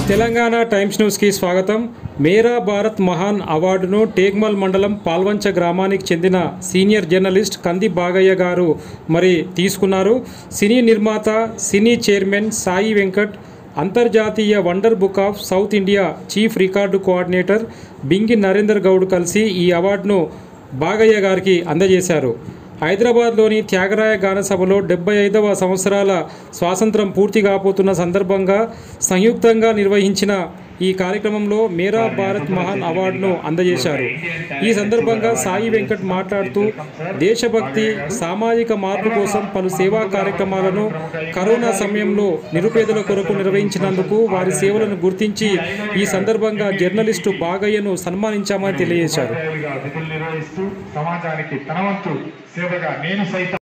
Telangana times న్యూస్కి స్వాగతం మేరా భారత్ మహాన్ అవార్డును టేక్మల్ మండలం పాల్వంచ గ్రామానికి చెందిన సీనియర్ జర్నలిస్ట్ కంది బాగయ్య గారు మరి తీసుకున్నారు సినీ నిర్మాత సినీ చైర్మన్ సాయి వెంకట్ అంతర్జాతీయ wonder book of south India chief record coordinator Bingi Narender Goud కలిసి ఈ అవార్డును బాగయ్య గారికి అందజేశారు హైదరాబాద్లోని త్యాగరాయ గాన సభలో డెబ్బై ఐదవ సంవత్సరాల స్వాతంత్రం పూర్తి కాబోతున్న సందర్భంగా సంయుక్తంగా నిర్వహించిన ఈ కార్యక్రమంలో మేరా భారత్ మహాన్ అవార్డును అందజేశారు ఈ సందర్భంగా సాయి వెంకట్ మాట్లాడుతూ దేశభక్తి సామాజిక మార్పు కోసం పలు సేవా కార్యక్రమాలను కరోనా సమయంలో నిరుపేదల కొరకు నిర్వహించినందుకు వారి సేవలను గుర్తించి ఈ సందర్భంగా జర్నలిస్టు బాగయ్యను సన్మానించామని తెలియజేశారు విధులు నిర్వహిస్తూ సమాజానికి తన వంతు సేవగా నేను సైతం